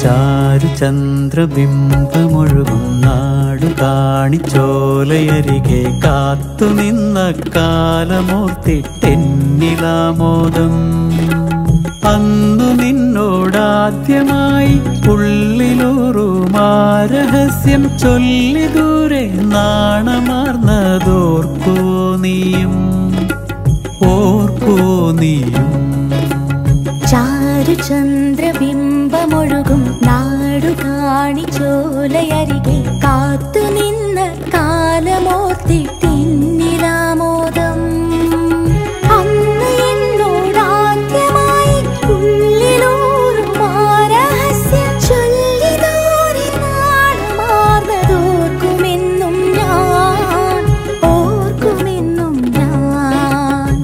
ചാരു ചന്ദ്രബിംബമൊഴുകും നാടു കാണിച്ചോലയരികെ കാത്തുനിന്ന കാലമോർത്തിട്ടെന്നിലാമോദം അന്നു നിന്നോടാദ്യമായി ഉള്ളിലൂറുമാ രഹസ്യം ചൊല്ലി ദൂരെ നാണമാർന്നതോർക്കോ നീയും ഓർക്കോ നീയും ചാരു ചന്ദ്രബിംബമൊഴുകും നാടു കാണിച്ചോലയരികെ കാത്തു നിന്ന കാലമോർത്തിട്ടിന്നിലാമോദം അന്ന് എന്നോടാദ്യമായി ഉള്ളിലൂറും ആ രഹസ്യം ചൊല്ലി ദൂരെ നാണമാർന്നതോർക്കുമെന്നും ഞാൻ ഓർക്കുമെന്നും ഞാൻ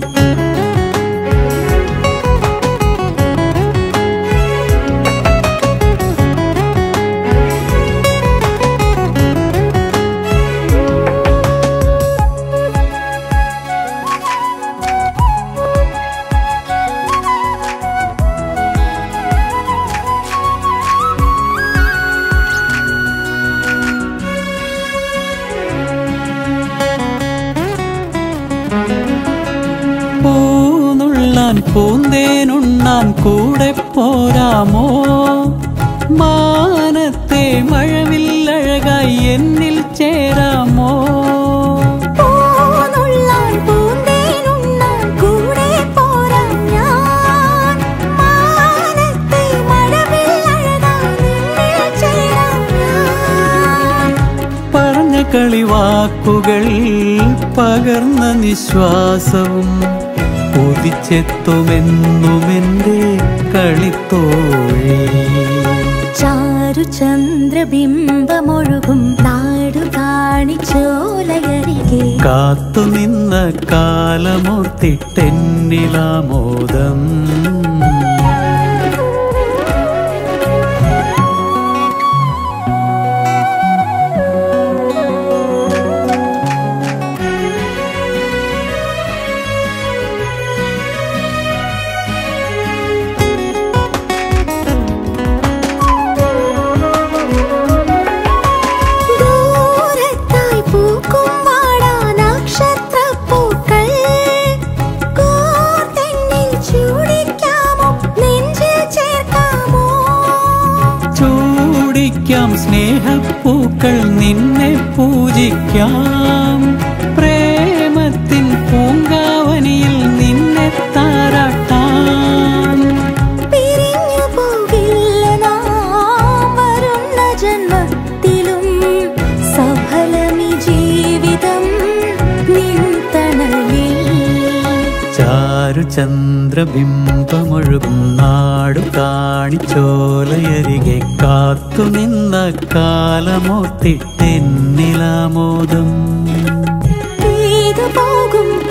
പൂനുള്ളാൻ പൂന്തേനുണ്ണാൻ കൂടെ പോരാമോ മാനത്തെ മഴവില്ലഴകായി എന്നിൽ ചേരാമോ പൂനുള്ളാൻ പൂന്തേനുണ്ണാൻ കൂടെ പോരാം ഞാൻ. മാനത്തെ മഴവില്ലഴകാൻ നിന്നിൽ ചേരാം ഞാൻ. പറഞ്ഞ കളിവാക്കുകൾ പകർന്ന നിശ്വാസവും ഉദിച്ചെത്തുമെന്നുമെന്റെ കളിത്തോഴി ചാരു ചന്ദ്രബിംബമൊഴുകും നാടു കാണിച്ചോലയരികെ കാത്തുനിന്ന കാലമോർത്തിട്ടെന്നിലാമോദം ദൂരത്തായി പൂക്കും വാടാ നക്ഷത്രപ്പൂക്കൾ കോർത്തെന്നിൽ ചൂടിക്കാമോ നെഞ്ചിൽ ചേർക്കാമോ ചൂടിക്കാം സ്നേഹപ്പൂക്കൾ നിന്നെ പൂജിക്കാം പ്രേമത്തിൻ പൂങ്കാവനിയിൽ നിന്നെ താരാട്ടാം പിരിഞ്ഞു പോകില്ല നാം വരുന്ന ജന്മത്തിലും സഫലമി ജീവിതം നിൻ തണലിൽ ചാരു ചന്ദ്രബിംബമൊഴുകും നാടു കാണിച്ചോലയരികെ കാത്തുനിന്ന കാലമോർത്തിട്ടെന്നിലാമോദം പെയ്തു പോകും